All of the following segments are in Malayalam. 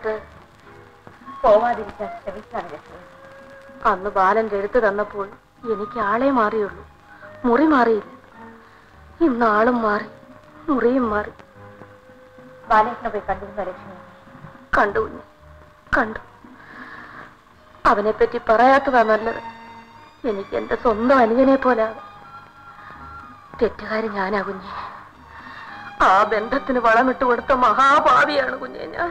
പറഞ്ഞിട്ട് പോവാതിരിക്കാൻ ശ്രമിക്കാണ് ലക്ഷ്മി അന്ന് ബാലന്റെ എഴുത്ത് തന്നപ്പോൾ എനിക്ക് ആളെ മാറിയുള്ളൂ മുറി മാറിയില്ല ഇന്ന് ആളും മാറി മുറിയും മാറി ബാലേട്ടനെ പോയി കണ്ടിരുന്ന ലക്ഷ്മി കണ്ടു കുഞ്ഞ് കണ്ടു അവനെപ്പറ്റി പറയാത്തതാ നല്ലത് എനിക്ക് എന്റെ സ്വന്തം അനുജനെ പോലാകും തെറ്റുകാരി ഞാനാ കുഞ്ഞെ ആ ബന്ധത്തിന് വളമിട്ട് കൊടുത്ത മഹാഭാവിയാണ് കുഞ്ഞെ ഞാൻ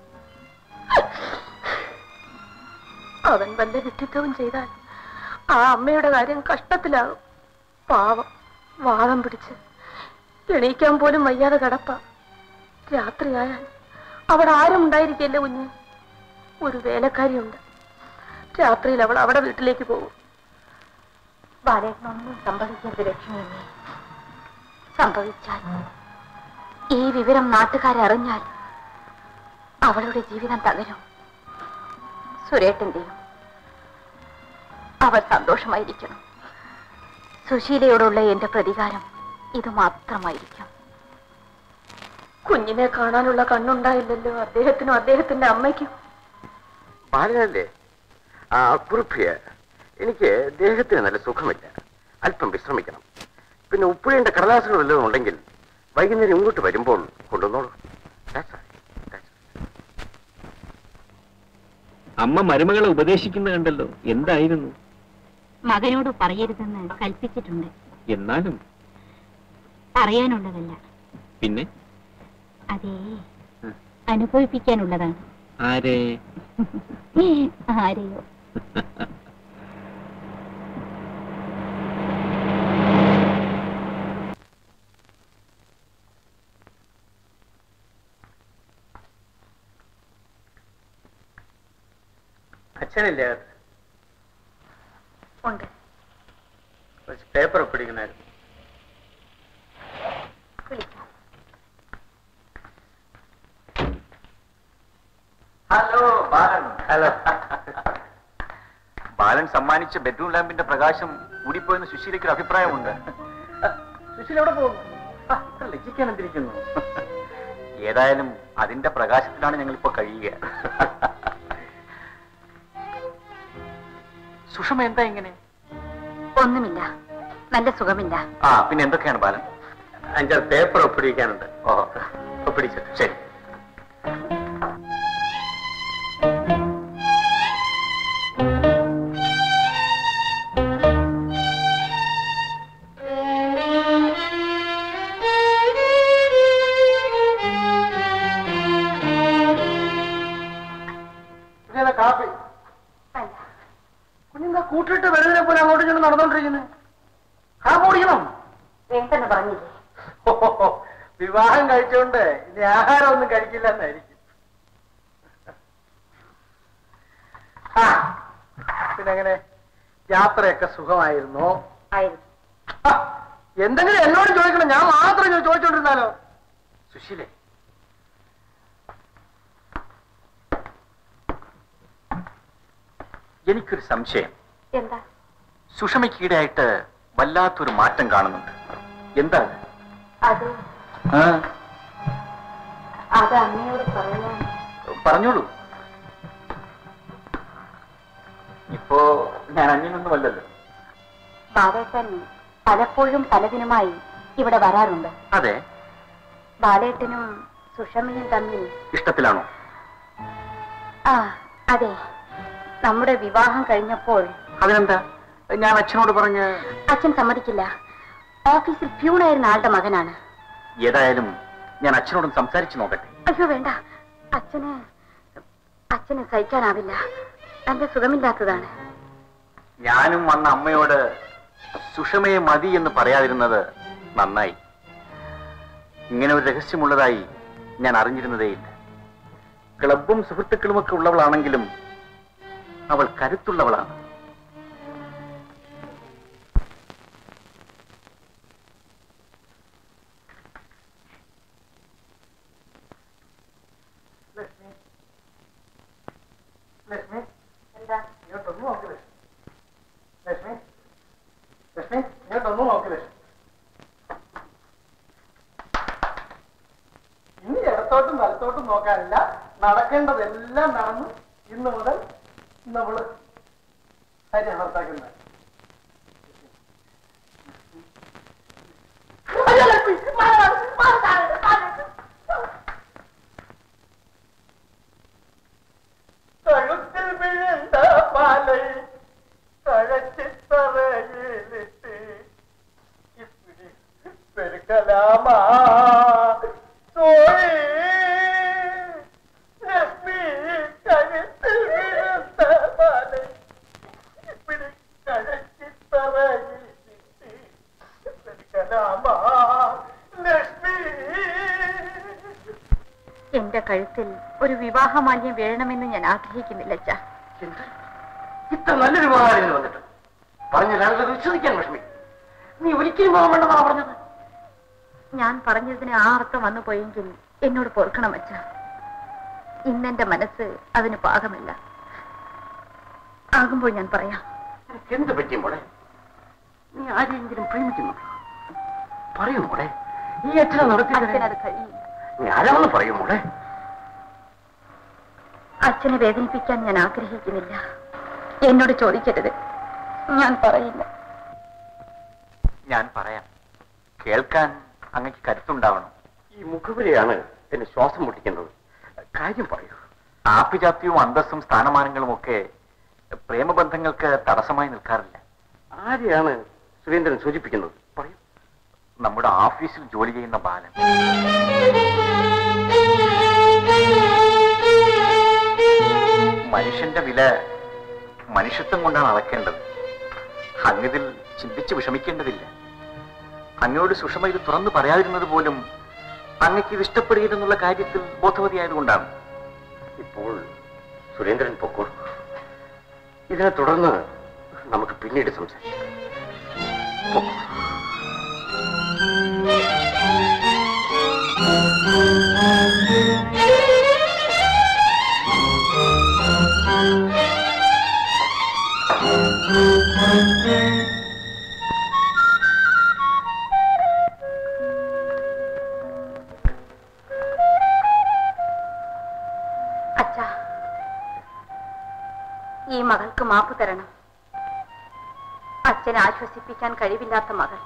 അവൻ വല്ല വിട്ടിത്തവും ചെയ്താൽ ആ അമ്മയുടെ കാര്യം കഷ്ടത്തിലാകും പാവം വാദം പിടിച്ച് എണീക്കാൻ പോലും വയ്യാതെ കിടപ്പ രാത്രിയായാൽ അവിടെ ആരും ഉണ്ടായിരിക്കല്ലേ കുഞ്ഞ് ഒരു വേലക്കാരിയുണ്ട് രാത്രിയിൽ അവൾ അവിടെ വീട്ടിലേക്ക് പോകും ബാലേട്ടനൊന്നും സംഭവിക്കരുത് ലക്ഷ്മി അമ്മേ സംഭവിച്ചാൽ ഈ വിവരം നാട്ടുകാരറിഞ്ഞാൽ അവളുടെ ജീവിതം തകരും സുരേട്ടന്റെയും അവൾ സന്തോഷമായിരിക്കണം സുശീലയോടുള്ള എന്റെ പ്രതികാരം ഇത് മാത്രമായിരിക്കും കുഞ്ഞിനെ കാണാനുള്ള കണ്ണുണ്ടായില്ലല്ലോ അദ്ദേഹത്തിനും അദ്ദേഹത്തിന്റെ അമ്മയ്ക്കും ബാലനല്ലേ ആ കുറിപ്പിയ എനിക്ക് ദേഹത്തിന് നല്ല സുഖമില്ല അല്പം വിശ്രമിക്കണം പിന്നെ ഉപ്പുഴേണ്ട കടലാസുകൾ വല്ലതും ഉണ്ടെങ്കിൽ വൈകുന്നേരം ഇങ്ങോട്ട് വരുമ്പോൾ കൊണ്ടുവന്നോളൂ That's all. That's all. അമ്മ മരുമകളെ ഉപദേശിക്കുന്ന കണ്ടല്ലോ എന്തായിരുന്നു മകനോട് പറയരുതെന്ന് കൽപ്പിച്ചിട്ടുണ്ട് എന്നാലും പറയാനുള്ളതല്ല പിന്നെ അതേ അനുഭവിപ്പിക്കാനുള്ളതാണ് ആരെ ആരെയോ അച്ഛനില്ലേ അകത്ത്? ഉണ്ട് കുറച്ച് പേപ്പർ ഒപ്പിടിക്കണായിരുന്നു വിളിക്കാം ഹലോ ബാലൻ ഹലോ ബാലൻ സമ്മാനിച്ച ബെഡ്റൂം ലാമ്പിന്റെ പ്രകാശം കൂടിപ്പോയെന്ന് സുശീലയ്ക്ക് ഒരു അഭിപ്രായമുണ്ട് സുശീല എവിടെ പോകുന്നു ലജ്ജിക്കാൻ എന്തിരിക്കുന്നു ഏതായാലും അതിന്റെ പ്രകാശത്തിലാണ് ഞങ്ങൾ ഇപ്പൊ കഴിയുക സുഷമ എന്താ ഇങ്ങനെ ഒന്നുമില്ല നല്ല സുഖമില്ല ആ പിന്നെ എന്തൊക്കെയാണ് ബാലൻ അഞ്ചാറ് പേപ്പർ ഒപ്പിടിക്കാനുണ്ട് ഓഹോ ഒപ്പിടിച്ചു ശരി കാപ്പി കുഞ്ഞിന്റെ കൂട്ടിട്ട് വരുന്നതിനെ പോലെ അങ്ങോട്ടും ഇങ്ങോട്ടും നടന്നോണ്ടിരിക്കുന്നത് കാപ്പ് കുടിക്കണം വേണ്ടെന്ന് പറഞ്ഞില്ലേ ഓ, വിവാഹം കഴിച്ചോണ്ട് ഇനി ആഹാരം ഒന്നും കഴിക്കില്ല എന്നായിരിക്കും ആ പിന്നെ എങ്ങനെ യാത്രയൊക്കെ സുഖമായിരുന്നോ ആയിരുന്നു ആ, എന്തെങ്കിലും എന്നോട് ചോദിക്കണം ഞാൻ മാത്രം ചോ- ചോദിച്ചോണ്ടിരുന്നാലോ സുശീലേ എനിക്കൊരു സംശയം എന്താ സുഷമയ്ക്ക് ഈടായിട്ട് വല്ലാത്തൊരു മാറ്റം കാണുന്നുണ്ട് എന്താ അത്? അത് ആ, അത് അമ്മയോട് പറയാൻ പറഞ്ഞോളൂ ഇപ്പോ ഞാൻ അന്യനൊന്നുമല്ലല്ലോ ബാലേട്ടൻ പലപ്പോഴും പലതിനുമായി ഇവിടെ വരാറുണ്ട് അതെ ബാലേട്ടനും സുഷമയും തമ്മിൽ ഇഷ്ടത്തിലാണോ ആ അതെ നമ്മുടെ വിവാഹം കഴിഞ്ഞപ്പോൾ അതിനെന്താ ഞാൻ അച്ഛനോട് പറഞ്ഞ് അച്ഛൻ സമ്മതിക്കില്ല ഓഫീസിൽ പ്യൂണായിരുന്ന ആളുടെ മകനാണ് ഏതായാലും ഞാൻ അച്ഛനോടും സംസാരിച്ചു നോക്കട്ടെ അയ്യോ വേണ്ട അച്ഛന് അച്ഛന് സഹിക്കാനാവില്ല നല്ല സുഖമില്ലാത്തതാണ് ഞാനും അന്ന് അമ്മയോട് സുഷമയെ മതി എന്ന് പറയാതിരുന്നത് നന്നായി ഇങ്ങനെ ഒരു രഹസ്യമുള്ളതായി ഞാൻ അറിഞ്ഞിരുന്നതേയില്ല ക്ലബും സുഹൃത്തുക്കളുമൊക്കെ ഉള്ളവളാണെങ്കിലും അവൾ കരുത്തുള്ളവളാണ് ലക്ഷ്മി എന്താ ഇങ്ങോട്ടൊന്ന് നോക്ക് ലക്ഷ്മി ലക്ഷ്മി ലക്ഷ്മി ഇങ്ങോട്ടൊന്ന് നോക്ക് ലക്ഷ്മി ഇനി ഇടത്തോട്ടും വലത്തോട്ടും നോക്കാനില്ല നടക്കേണ്ടതെല്ലാം നടന്നു ഇന്ന് മുതൽ നമ്മള് ഭാര്യ ഭർത്താക്കന്മാർ കഴുത്തിൽ വീഴുന്ന പാലൈ കഴച്ചിത്തറയിലിട്ട് ഇപ്പിടി പെരുക്കലാമാ സോയി ലക്ഷ്മി കഴുത്തിൽ വീഴുന്ന പാലൈ ഇപ്പിടി കഴച്ചിത്തറയിലിട്ട് പെരുക്കലാമാ ലക്ഷ്മി എന്റെ കഴുത്തിൽ ഒരു വിവാഹമാല്യം വീഴണമെന്ന് ഞാൻ ആഗ്രഹിക്കുന്നില്ല അച്ഛാ എന്ത്? ഇത്ര നല്ലൊരു ഉപകാരം വന്നിട്ട് പറഞ്ഞ ഞാനത് വിശ്വസിക്കാൻ വിഷമി നീ ഒരിക്കലും പോകാൻ വേണ്ടെന്നാ പറഞ്ഞത് ഞാൻ പറഞ്ഞതിന് ആ അർത്ഥം വന്നു പോയെങ്കിൽ എന്നോട് പൊറുക്കണം അച്ഛാ ഇന്നെന്റെ മനസ്സ് അതിന് പാകമല്ല ആകുമ്പോൾ ഞാൻ പറയാം നിനക്ക് എന്ത് പറ്റിയും മോളെ നീ ആരെയെങ്കിലും പ്രേമിക്കുന്നുണ്ടോ പറയൂ മോളെ ഈ അച്ഛനെ നടത്തി അച്ഛനത് കഴിയും നീ ആരാണെന്ന് പറയൂ മോളെ അച്ഛനെ വേദനിപ്പിക്കാൻ ഞാൻ ആഗ്രഹിക്കുന്നില്ല എന്നോട് ചോദിക്കരുത് ഞാൻ പറയില്ല ഞാൻ പറയാം കേൾക്കാൻ അങ്ങക്ക് കരുത്തുണ്ടാവണം ഈ മുഖവരിയാണ് എന്നെ ശ്വാസം മുട്ടിക്കുന്നത് കാര്യം പറയൂ ആഭിജാത്യവും അന്തസ്സും സ്ഥാനമാനങ്ങളും ഒക്കെ പ്രേമബന്ധങ്ങൾക്ക് തടസ്സമായി നിൽക്കാറില്ല ആരെയാണ് സുരേന്ദ്രൻ സൂചിപ്പിക്കുന്നത് പറയൂ നമ്മുടെ ഓഫീസിൽ ജോലി ചെയ്യുന്ന ബാലൻ മനുഷ്യന്റെ വില മനുഷ്യത്വം കൊണ്ടാണ് അളക്കേണ്ടത് അങ്ങിതിൽ ചിന്തിച്ച് വിഷമിക്കേണ്ടതില്ല അങ്ങയോട് സുഷമ ഇത് തുറന്നു പറയാതിരുന്നത് പോലും അങ്ങക്ക് ഇത് ഇഷ്ടപ്പെടുകയെന്നുള്ള കാര്യത്തിൽ ബോധവതിയായതുകൊണ്ടാണ് ഇപ്പോൾ സുരേന്ദ്രൻ പൊക്കോളൂ ഇതിനെ തുടർന്ന് നമുക്ക് പിന്നീട് സംസാരിക്കാം പൊക്കോളൂ. അച്ഛാ ഈ മകൾക്ക് മാപ്പ് തരണം അച്ഛനെ ആശ്വസിപ്പിക്കാൻ കഴിവില്ലാത്ത മകൾ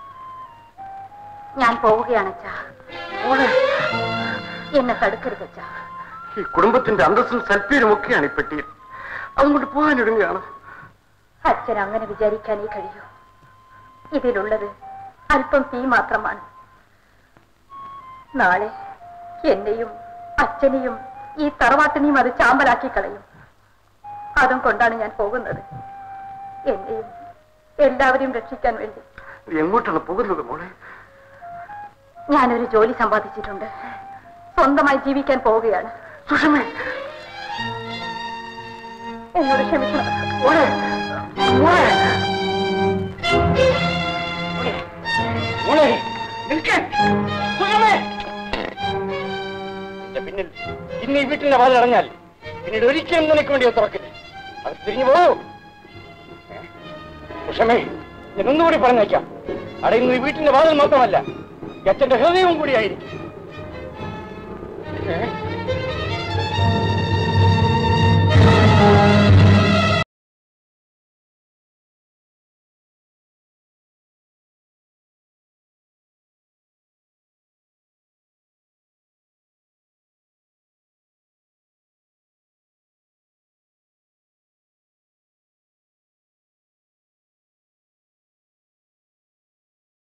ഞാൻ പോവുകയാണ് അച്ഛാ മോളെ എന്നെ തടുക്കരുത് അച്ഛാ ഈ കുടുംബത്തിന്റെ അന്തസ്സും സൽപ്പീരും ഒക്കെയാണ് ഈ പെട്ടിയിൽ അതുകൊണ്ട് പോകാനൊരുങ്ങുകയാണ് അച്ഛൻ അങ്ങനെ വിചാരിക്കാനേ കഴിയൂ ഇതിലുള്ളത് അല്പം തീ മാത്രമാണ് നാളെ എന്നെയും അച്ഛനെയും ഈ തറവാട്ടിനെയും അത് ചാമ്പലാക്കി കളയും അതും കൊണ്ടാണ് ഞാൻ പോകുന്നത് എന്നെയും എല്ലാവരെയും രക്ഷിക്കാൻ വേണ്ടി നീ എങ്ങോട്ടാണ് പോകുന്നത് മോളെ ഞാനൊരു ജോലി സമ്പാദിച്ചിട്ടുണ്ട് സ്വന്തമായി ജീവിക്കാൻ പോവുകയാണ് സുഷമേ എന്നോട് ക്ഷമിക്കണം മോളെ മോളെ മോളെ നിൽക്കാൻ സുഷമേ എന്റെ പിന്നിൽ ഇന്ന് ഈ വീട്ടിന്റെ വാതിൽ അടഞ്ഞാൽ പിന്നീട് ഒരിക്കലും നിനക്ക് വേണ്ടി അത് തുറക്കില്ല അത് തിരിഞ്ഞു പോകൂ സുഷമേ ഞാൻ ഒന്നുകൂടി പറഞ്ഞേക്കാം അടയുന്നത് ഈ വീട്ടിന്റെ വാതിൽ മാത്രമല്ല ഈ അച്ഛന്റെ ഹൃദയവും കൂടിയായിരിക്കും ഏ?